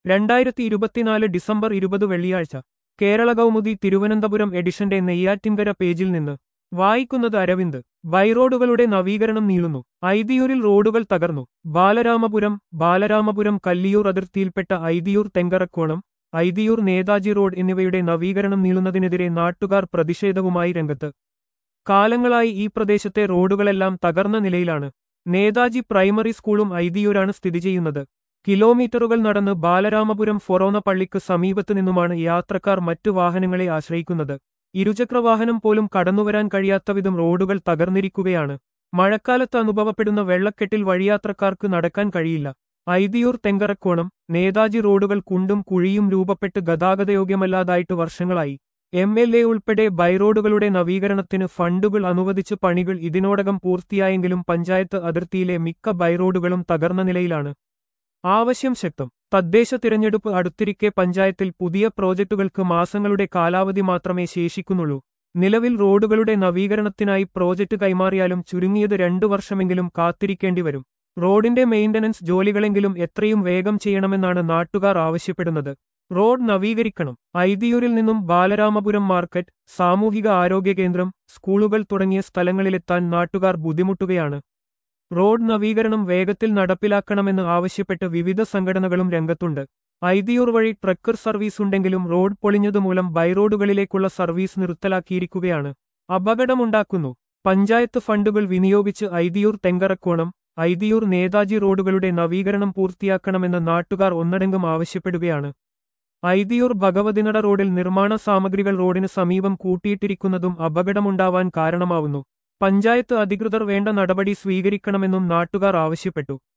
രണ്ടായിരത്തി ഇരുപത്തിനാല് ഡിസംബർ ഇരുപത് വെള്ളിയാഴ്ച കേരള കൗമുദി തിരുവനന്തപുരം എഡിഷന്റെ നെയ്യാറ്റിൻകര പേജിൽ നിന്ന് വായിക്കുന്നത് അരവിന്ദ് ബൈറോഡുകളുടെ നവീകരണം നീളുന്നു ഐതിയൂരിൽ റോഡുകൾ തകർന്നു ബാലരാമപുരം ബാലരാമപുരം കല്ലിയൂർ അതിർത്തിയിൽപ്പെട്ട ഐതിയൂർ തെങ്കറക്കോണം ഐതിയൂർ നേതാജി റോഡ് എന്നിവയുടെ നവീകരണം നീളുന്നതിനെതിരെ നാട്ടുകാർ പ്രതിഷേധവുമായി രംഗത്ത് കാലങ്ങളായി ഈ പ്രദേശത്തെ റോഡുകളെല്ലാം തകർന്ന നിലയിലാണ് നേതാജി പ്രൈമറി സ്കൂളും ഐതിയൂരാണ് സ്ഥിതി ചെയ്യുന്നത് കിലോമീറ്ററുകൾ നടന്ന് ബാലരാമപുരം ഫൊറോന പള്ളിക്ക് സമീപത്തു നിന്നുമാണ് യാത്രക്കാർ മറ്റു വാഹനങ്ങളെ ആശ്രയിക്കുന്നത് ഇരുചക്രവാഹനം പോലും കടന്നുവരാൻ കഴിയാത്തവിധം റോഡുകൾ തകർന്നിരിക്കുകയാണ് മഴക്കാലത്ത് അനുഭവപ്പെടുന്ന വെള്ളക്കെട്ടിൽ വഴിയാത്രക്കാർക്ക് നടക്കാൻ കഴിയില്ല ഐതിയൂർ തെങ്കറക്കോണം നേതാജി റോഡുകൾ കുണ്ടും കുഴിയും രൂപപ്പെട്ട് ഗതാഗതയോഗ്യമല്ലാതായിട്ട് വർഷങ്ങളായി എം എൽ എ ഉൾപ്പെടെ ബൈറോഡുകളുടെ നവീകരണത്തിന് ഫണ്ടുകൾ അനുവദിച്ച് പണികൾ ഇതിനോടകം പൂർത്തിയായെങ്കിലും പഞ്ചായത്ത് അതിർത്തിയിലെ മിക്ക ബൈറോഡുകളും തകർന്ന നിലയിലാണ് ആവശ്യം ശക്തം തദ്ദേശ തിരഞ്ഞെടുപ്പ് അടുത്തിരിക്കെ പഞ്ചായത്തിൽ പുതിയ പ്രോജക്റ്റുകൾക്ക് മാസങ്ങളുടെ കാലാവധി മാത്രമേ ശേഷിക്കുന്നുള്ളൂ നിലവിൽ റോഡുകളുടെ നവീകരണത്തിനായി പ്രോജക്റ്റ് കൈമാറിയാലും ചുരുങ്ങിയത് രണ്ടു വർഷമെങ്കിലും കാത്തിരിക്കേണ്ടി വരും റോഡിന്റെ മെയിന്റനൻസ് ജോലികളെങ്കിലും എത്രയും വേഗം ചെയ്യണമെന്നാണ് നാട്ടുകാർ ആവശ്യപ്പെടുന്നത് റോഡ് നവീകരിക്കണം ഐതിയൂരിൽ നിന്നും ബാലരാമപുരം മാർക്കറ്റ് സാമൂഹിക ആരോഗ്യ കേന്ദ്രം സ്കൂളുകൾ തുടങ്ങിയ സ്ഥലങ്ങളിലെത്താൻ നാട്ടുകാർ ബുദ്ധിമുട്ടുകയാണ് റോഡ് നവീകരണം വേഗത്തിൽ നടപ്പിലാക്കണമെന്ന് ആവശ്യപ്പെട്ട് വിവിധ സംഘടനകളും രംഗത്തുണ്ട് ഐതിയൂർ വഴി ട്രക്കർ സർവീസ് ഉണ്ടെങ്കിലും റോഡ് പൊളിഞ്ഞതുമൂലം ബൈറോഡുകളിലേക്കുള്ള സർവീസ് നിർത്തലാക്കിയിരിക്കുകയാണ് അപകടമുണ്ടാക്കുന്നു പഞ്ചായത്ത് ഫണ്ടുകൾ വിനിയോഗിച്ച് ഐതിയൂർ തെങ്കറക്കോണം ഐതിയൂർ നേതാജി റോഡുകളുടെ നവീകരണം പൂർത്തിയാക്കണമെന്ന് നാട്ടുകാർ ഒന്നടങ്കം ആവശ്യപ്പെടുകയാണ് ഐതിയൂർ ഭഗവതിനട റോഡിൽ നിർമ്മാണ സാമഗ്രികൾ റോഡിന് സമീപം കൂട്ടിയിട്ടിരിക്കുന്നതും അപകടമുണ്ടാവാൻ കാരണമാവുന്നു പഞ്ചായത്ത് അധികൃതർ വേണ്ട നടപടി സ്വീകരിക്കണമെന്നും നാട്ടുകാർ ആവശ്യപ്പെട്ടു